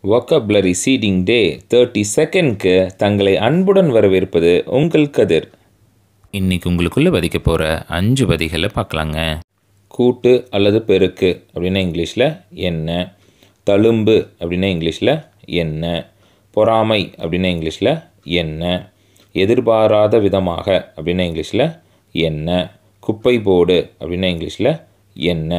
ஒக்கப்லரி seeding டே thirty செகண்ட்க்கு தங்களை அன்புடன் வரவேற்பது உங்கள் கதிர் இன்னைக்கு உங்களுக்குள்ளே வதிக்க போகிற அஞ்சு வதிகளை பார்க்கலாங்க கூட்டு அல்லது பெருக்கு அப்படின்னா இங்கிலீஷில் என்ன தழும்பு அப்படின்னா இங்கிலீஷில் என்ன பொறாமை அப்படின்னா இங்கிலீஷில் என்ன எதிர்பாராத விதமாக அப்படின்னா இங்கிலீஷில் என்ன குப்பை போடு அப்படின்னா இங்கிலீஷில் என்ன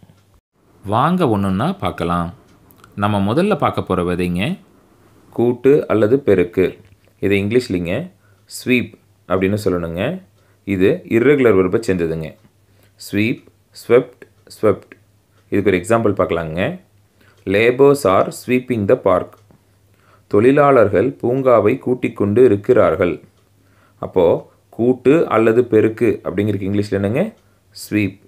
வாங்க ஒன்றுன்னா பார்க்கலாம் நம்ம முதல்ல பார்க்க போகிற விதைங்க கூட்டு அல்லது பெருக்கு இது இங்கிலீஷ்லிங்க ஸ்வீப் அப்படின்னு சொல்லணுங்க இது இர்ரெகுலர் வெர்பை சேர்ந்ததுங்க ஸ்வீப் ஸ்வெப்ட் ஸ்வெப்ட் இதுக்கு ஒரு எக்ஸாம்பிள் பார்க்கலாங்க labours are sweeping the park தொழிலாளர்கள் பூங்காவை கூட்டிக் கொண்டு இருக்கிறார்கள் அப்போது கூட்டு அல்லது பெருக்கு அப்படிங்கிறதுக்கு இங்கிலீஷில் என்னங்க ஸ்வீப்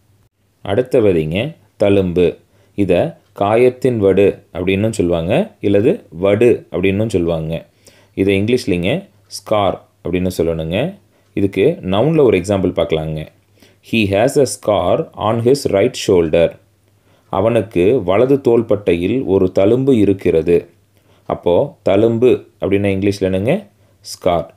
அடுத்த விதைங்க தழும்பு இதை காயத்தின் வடு அப்படின்னும் சொல்லுவாங்க இல்லது வடு அப்படின்னும் சொல்லுவாங்க இதை இங்கிலீஷ்லிங்க ஸ்கார் அப்படின்னு சொல்லணுங்க இதுக்கு நவுனில் ஒரு எக்ஸாம்பிள் பார்க்கலாங்க he has a scar on his right shoulder அவனுக்கு வலது தோள்பட்டையில் ஒரு தழும்பு இருக்கிறது அப்போது தழும்பு அப்படின்னா இங்கிலீஷில் என்னங்க ஸ்கார்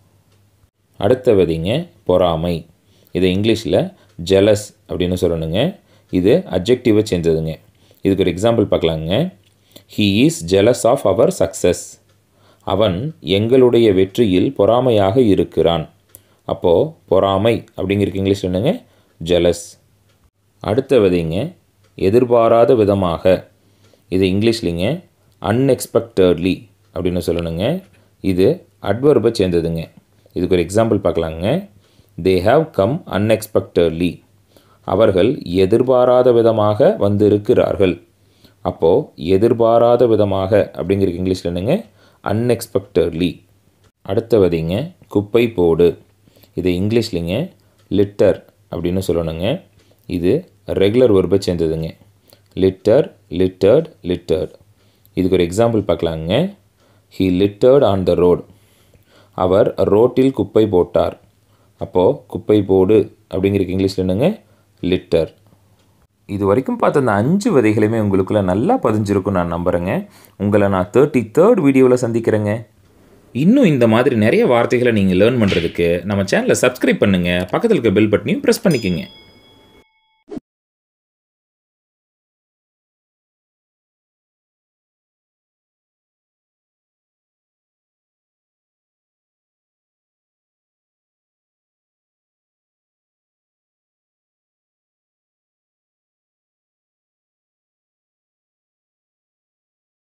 அடுத்த விதிங்க பொறாமை இதை இங்கிலீஷில் ஜெலஸ் அப்படின்னு சொல்லணுங்க இது அப்ஜெக்டிவை சேர்ந்ததுங்க இதுக்கு ஒரு எக்ஸாம்பிள் பார்க்கலாங்க he is jealous of our success அவன் எங்களுடைய வெற்றியில் பொறாமையாக இருக்கிறான் அப்போது பொறாமை அப்படிங்கிறக்கு இங்கிலீஷ் என்னங்க ஜெலஸ் அடுத்த விதைங்க எதிர்பாராத விதமாக இது இங்கிலீஷ்லிங்க அன்எக்ஸ்பெக்டட்லி அப்படின்னு சொல்லணுங்க இது அட்வர்பை சேர்ந்ததுங்க இதுக்கு ஒரு எக்ஸாம்பிள் பார்க்கலாங்க தே ஹாவ் கம் அன்எக்ஸ்பெக்டட்லி அவர்கள் எதிர்பாராத விதமாக வந்திருக்கிறார்கள் அப்போது எதிர்பாராத விதமாக அப்படிங்கிறக்கு இங்கிலீஷில் என்னங்க அன்எக்ஸ்பெக்டட்லி அடுத்த விதைங்க குப்பை போடு இது இங்கிலீஷ்லிங்க லிட்டர் அப்படின்னு சொல்லணுங்க இது ரெகுலர் வெர்பை சேர்ந்ததுங்க லிட்டர் லிட்டர்ட் லிட்டர்ட் இதுக்கு ஒரு எக்ஸாம்பிள் பார்க்கலாங்க he littered on the road அவர் ரோட்டில் குப்பை போட்டார் அப்போது குப்பை போடு அப்படிங்கிறக்கு இங்கிலீஷில் என்னங்க லிட்டர் இது வரைக்கும் பார்த்த அந்த அஞ்சு விதைகளுமே உங்களுக்குள்ளே நல்லா பதிஞ்சிருக்கும் நான் நம்புகிறேங்க உங்களை நான் தேர்ட்டி தேர்ட் வீடியோவில் சந்திக்கிறேங்க இன்னும் இந்த மாதிரி நிறைய வார்த்தைகளை நீங்கள் லேர்ன் பண்ணுறதுக்கு நம்ம சேனலை சப்ஸ்கிரைப் பண்ணுங்கள் பக்கத்தில் இருக்க பெல் பட்டனையும் ப்ரெஸ் பண்ணிக்கோங்க